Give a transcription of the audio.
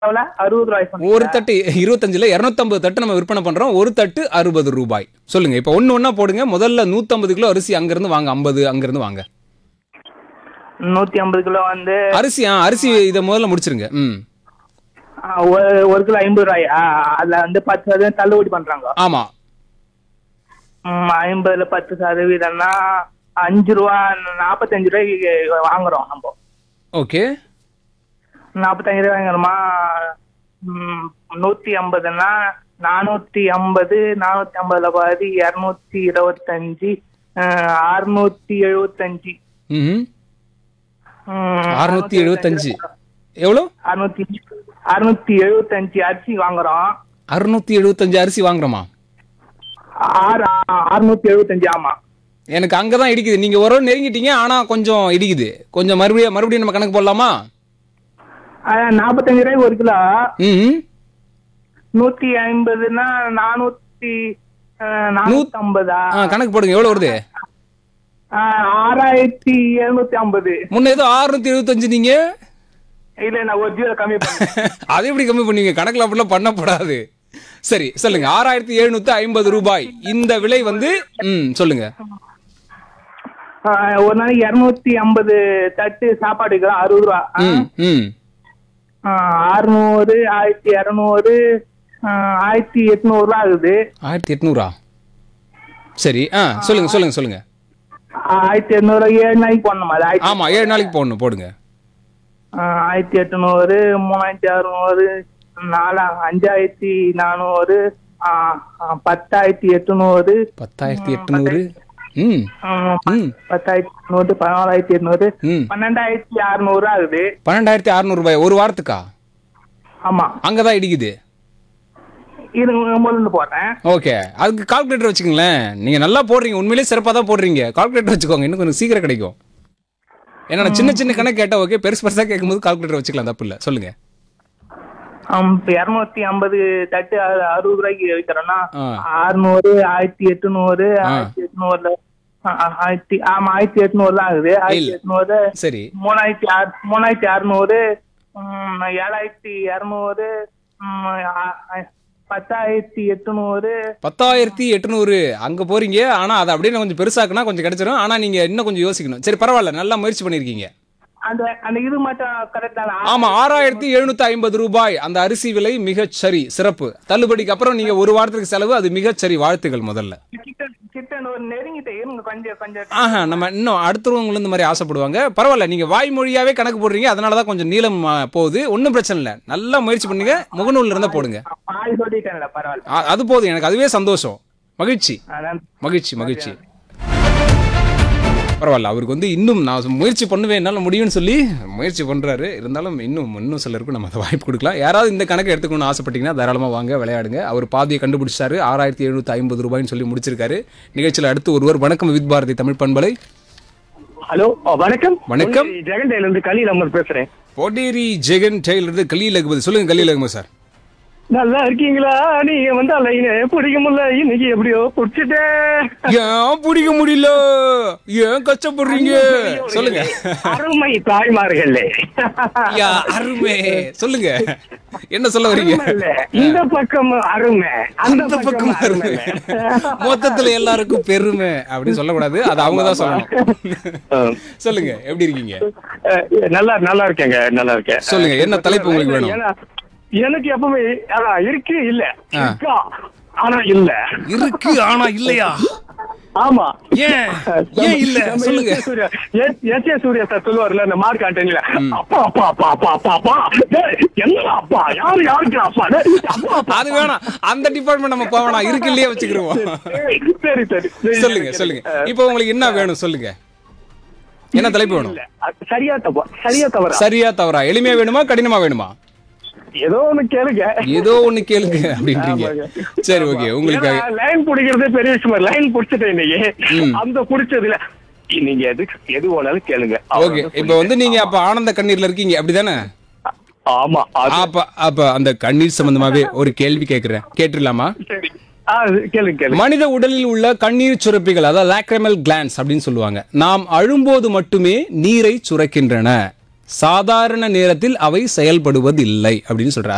எவ்வளவு? அறுபது ரூபாய் சொன்னீங்க. ஒரு தட்டு இருபத்தஞ்சுல இருநூத்தம்பது தட்டு நம்ம விற்பனை பண்றோம் ஒரு தட்டு அறுபது ரூபாய் சொல்லுங்க இப்ப ஒண்ணு ஒண்ணா போடுங்க முதல்ல 150 கிலோ அரிசி அங்கிருந்து வாங்க ஐம்பது அங்கிருந்து வாங்க நூத்தி ஐம்பது கிலோ வந்து அரிசி ஆ, அரிசி இதை முதல்ல முடிச்சிருங்க ம் ஆ, ஒரு ஒரு கிலோ ஐம்பது ரூபாய் ஆ, அதுல வந்து பத்து சதவீதம் தள்ளுபடி பண்றாங்க ஆமா ம், ஐம்பதுல பத்து சதவீதம்னா அஞ்சு ரூபா நாற்பத்தஞ்சு ரூபாய்க்கு வாங்குறோம் நம்ம ஓகே நாற்பத்தஞ்சு ரூபாய் வாங்குறோமா ம், நூத்தி ஐம்பதுன்னா நானூத்தி ஐம்பது நானூத்தி ஐம்பதுல பாதி இருநூத்தி இருபத்தஞ்சு அறுநூத்தி எழுபத்தஞ்சு ம் ம், அறுநூத்தி எழுபத்தஞ்சு எவ்வளோ அறுநூத்தி அறுநூத்தி எழுபத்தஞ்சு அரிசி வாங்குறோம் அறுநூத்தி எழுபத்தஞ்சு அரிசி வாங்குறோமா ஆறு அறுநூத்தி எழுபத்தஞ்சு ஆமா எனக்கு அங்கதான் இடிக்குது நீங்க ஒரு நெருங்கிட்டீங்க ஆனா கொஞ்சம் இடிக்குது கொஞ்சம் மறுபடியும் மறுபடியும் நம்ம கணக்கு போடலாமா அஹ், நாற்பத்தஞ்சு ரூபாய் ஒரு கிலோ ம் நூத்தி ஐம்பதுன்னா நானூத்தி அஹ், நானூத்தி ஐம்பதா ஆ கணக்கு போடுங்க எவ்வளவு வருது அஹ், ஆறாயிரத்தி எழுநூத்தி ஐம்பது முன்ன ஏதோ அறுநூத்தி எழுபத்தஞ்சு நீங்க இல்ல நான் ஒரு ஜீரோ கம்மி பண்ணேன் அது எப்படி கம்மி பண்ணீங்க கணக்குல அப்படிலாம் பண்ணக்கூடாது சரி சொல்லுங்க ஆறாயிரத்தி எழுநூத்தி ஐம்பது ரூபாய் இந்த விலை வந்து ம் சொல்லுங்க அஹ், ஒரு நாளைக்கு இருநூத்தி ஐம்பது தட்டு சாப்பாடு வைக்கிறோம் அறுபது ரூபா ம் ம் அறுநூறு ஆயிரத்தி இரநூறு ஆயிரத்தி எட்நூறு ரூபா ஆகுது ஆயிரத்தி எட்நூறா சரி ஆ சொல்லுங்க சொல்லுங்க சொல்லுங்க ஆயிரத்தி எட்நூறு ஏழு நாளைக்கு போடணுமா அது ஆயிரத்தி ஆமா ஏழு நாளைக்கு போடணும் போடுங்க ஆஹ் ஆயிரத்தி எட்நூறு மூணாயிரத்தி அறுநூறு நாலா அஞ்சாயிரத்தி நானூறு ஆஹ் ஆஹ் பத்தாயிரத்தி எட்நூறு பத்தாயிரத்தி எட்நூறு ம் ஆஹ் ம் பத்தாயிரத்தி எட்நூறு பதினாலாயிரத்தி எட்நூறு ம் பன்னெண்டாயிரத்தி அறுநூறு ஆகுது பன்னெண்டாயிரத்தி அறுநூறு ரூபாய் ஒரு வாரத்துக்கா ஆமா அங்கதான் இடிக்குது இது முதல்ல போடுறேன் ஓகே அதுக்கு கால்குலேட்டர் வச்சுக்கோங்களேன் நீங்க நல்லா போடுறீங்க உண்மையிலேயே சிறப்பாக தான் போடுறீங்க கால்குலேட்டர் வச்சுக்கோங்க இன்னும் கொஞ்சம் சீக்கிரம் கிடைக்கும் ஏன்னா நான் சின்ன சின்ன கணக்கு கேட்டா ஓகே பெருசு பெருசா கேட்கும்போது கால்குலேட்டர் வச்சுக்கலாம் தப்பு இல்லை சொல்லுங்க ஆம், இப்ப இருநூத்தி ஐம்பது தட்டு அ- அறுபது ரூபாய்க்கு வைக்கிறோம்னா ஆ. அறுநூறு ஆயிரத்தி எட்நூறு ஆயிரத்தி எட்நூறுல ஆ, ஆ, ஆயிரத்தி ஆமா ஆயிரத்தி எட்நூறு தான் ஆகுது ஆயிரத்தி இல்ல. எட்நூறு சரி மூணாயிரத்தி ஆறு மூணாயிரத்தி அறுநூறு ம், ஏழாயிரத்தி இரநூறு ம், ஆ- ஆ- பத்தாயிரத்தி எட்நூறு பத்தாயிரத்தி எட்நூறு அங்க போறீங்க ஆனா அதை அப்படியே நான் கொஞ்சம் பெருசாக்குனா கொஞ்சம் கிடைச்சிரும் ஆனா நீங்க இன்னும் கொஞ்சம் யோசிக்கணும் சரி பரவாயில்ல நல்லா முயற்சி பண்ணிருக்கீங்க அந்த அந்த இது மட்டும் கரெக்ட் தானா ஆமா ஆறாயிரத்தி எழுநூத்தி ஐம்பது ரூபாய் அந்த அரிசி விலை மிகச் சரி சிறப்பு தள்ளுபடிக்கு அப்புறம் நீங்க ஒரு வாரத்துக்கு செலவு அது மிகச் சரி வாழ்த்துகள் முதல்ல கிட்ட கிட்ட ஒரு நெருங்கிட்ட இருங்க கொஞ்சம் கொஞ்சம் ஆஹா நம்ம இன்னும் அடுத்தவங்களும் இந்த மாதிரி ஆசைப்படுவாங்க பரவாயில்ல நீங்க வாய்மொழியாவே கணக்கு போடுறீங்க அதனால தான் கொஞ்சம் நீளம் ஆ, போகுது ஒன்றும் பிரச்சனை இல்லை நல்லா முயற்சி பண்ணுங்க முகநூல்ல இருந்தா போடுங்க பாதி சொல்லிட்டேன்ல பரவாயில்ல ஆ, அது போதும் எனக்கு அதுவே சந்தோஷம் மகிழ்ச்சி அதான் மகிழ்ச்சி மகிழ்ச்சி பரவாயில்ல அவருக்கு வந்து இன்னும் நான் முயற்சி பண்ணுவேன் என்னால் முடியும்னு சொல்லி முயற்சி பண்ணுறாரு இருந்தாலும் இன்னும் இன்னும் சிலருக்கும் நம்ம அதை வாய்ப்பு கொடுக்கலாம் யாராவது இந்த கணக்கு எடுத்துக்கணும்னு ஆசைப்பட்டீங்கன்னா தாராளமாக வாங்க விளையாடுங்க அவர் பாதியை கண்டுபிடிச்சாரு ஆறாயிரத்தி எழுநூற்றி ஐம்பது ரூபாய்னு சொல்லி முடிச்சிருக்காரு நிகழ்ச்சியில் அடுத்து ஒருவர் வணக்கம் வித் பாரதி தமிழ் பண்பலை ஹலோ அ, வணக்கம் வணக்கம். ஜெகண்டையில இருந்து கலீல் அமர் பேசுறேன் பொடேரி ஜெகன் டெய்லர் கலீல் அகமது சொல்லுங்க கலீல் அகமது சார் நல்லா இருக்கீங்களா நீங்க வந்தா லைனு பிடிக்க முடியல இன்னைக்கு எப்படியோ பிடிச்சிட்டேன் ஏன் பிடிக்க முடியல ஏன் கஷ்டப்படுறீங்க சொல்லுங்க அருமை தாய்மார்களே யா அருமை சொல்லுங்க என்ன சொல்ல வரீங்க அருமைல்ல, இந்த பக்கம் அருமை அந்த அந்த பக்கம் பக்கம் அருமை அருமை மொத்தத்துல எல்லாருக்கும் பெருமை அப்படின்னு சொல்லக்கூடாது அது அவங்க தான் சொல்லணும் அஹ், சொல்லுங்க எப்படி இருக்கீங்க அஹ், நல்லா நல்லா இருக்கேங்க நல்லா இருக்கேன் சொல்லுங்க, என்ன தலைப்பு உங்களுக்கு வேணும்? ஏன்னா, எனக்கு எப்பவுமே அதான், இருக்கு இல்ல ஆ. இருக்கா ஆனா இல்ல இருக்கு ஆனா இல்லையா ஆமா ஏன் ஏன் இல்ல நம்ம சொல்லுங்க S. A. Surya S. S. A. Surya sir சொல்லுவார்ல இந்த மார்க் ஆண்டனில அப்பா அப்பா அப்பா அப்பா அப்பா அப்பா டேய், என்னடா அப்பா யாரு யாருக்கு அப்பா டேய், அப்பா அப்பா அது வேணாம் அந்த டிபார்ட்மெண்ட் நம்ம போக வேணாம் இருக்கு இல்லையே வச்சுக்கிருவோம் சரி, சரி சரி சரி. சொல்லுங்க சொல்லுங்க இப்போ உங்களுக்கு என்ன வேணும் சொல்லுங்க என்ன தலைப்பு வேணும் இல்ல, அது சரியா தப்பா சரியா தவறா சரியா தவறா எளிமையா வேணுமா கடினமா வேணுமா ஏதோ ஒண்ணு கேளுங்க ஏதோ ஒண்ணு கேளுங்க அப்படின்றீங்க சரி ஓகே உங்களுக்கு ஏன்னா, லைன் பிடிக்கிறதே பெரிய விஷயம் லைன் பிடிச்சிட்டேன் இன்னைக்கு ம். அந்த பிடிச்சதுல நீங்க எது எது வேணாலும் கேளுங்க ஓகே இப்போ வந்து நீங்க அப்ப ஆனந்த கண்ணீர்ல இருக்கீங்க அப்படிதானே ஆமா அது அப்ப அப்ப அந்த கண்ணீர் சம்பந்தமாவே ஒரு கேள்வி கேக்குறேன் கேட்டுடலாமா சரி ஆ, கேளுங்க கேளுங்க மனித உடலில் உள்ள கண்ணீர் சுரப்பிகள் அதாவது லாக்ரமல் கிளான்ஸ் அப்படின்னு சொல்லுவாங்க நாம் அழும்போது மட்டுமே நீரை சுரக்கின்றன சாதாரண நேரத்தில் அவை செயல்படுவதில்லை அப்படின்னு சொல்றாரு